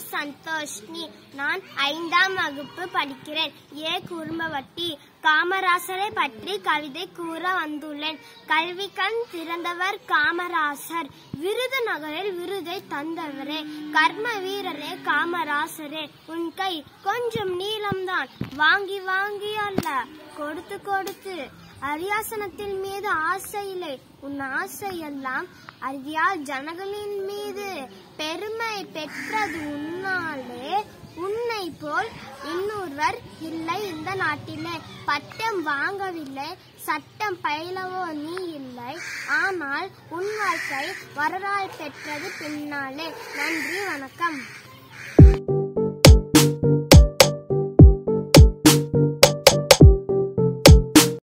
சந்தோஷ்னி நான் ஐந்தாம் வகுப்பு படிக்கிறேன் ஏ குறும்பவட்டி காமராசரை பற்றி கவிதை கூற வந்துள்ளேன் கல்வி கண் திறந்தவர் காமராசர் விருதுநகரில் விருதை தந்தவரே கர்ம வீரரே காமராசரே உன் கை கொஞ்சம் நீளம்தான் வாங்கி வாங்கி அல்ல கொடுத்து கொடுத்து அரியாசனத்தின் மீது ஆசை இல்லை உன் ஆசை எல்லாம் அறியால் ஜனங்களின் மீது பெருமை பெற்றது உன்னாலே உன்னை போல் இன்னொருவர் இல்லை இந்த நாட்டிலே பட்டம் வாங்கவில்லை சட்டம் பயிலவோ நீ இல்லை ஆனால் உன் வாழ்க்கை வரலாறு பெற்றது பின்னாலே நன்றி வணக்கம்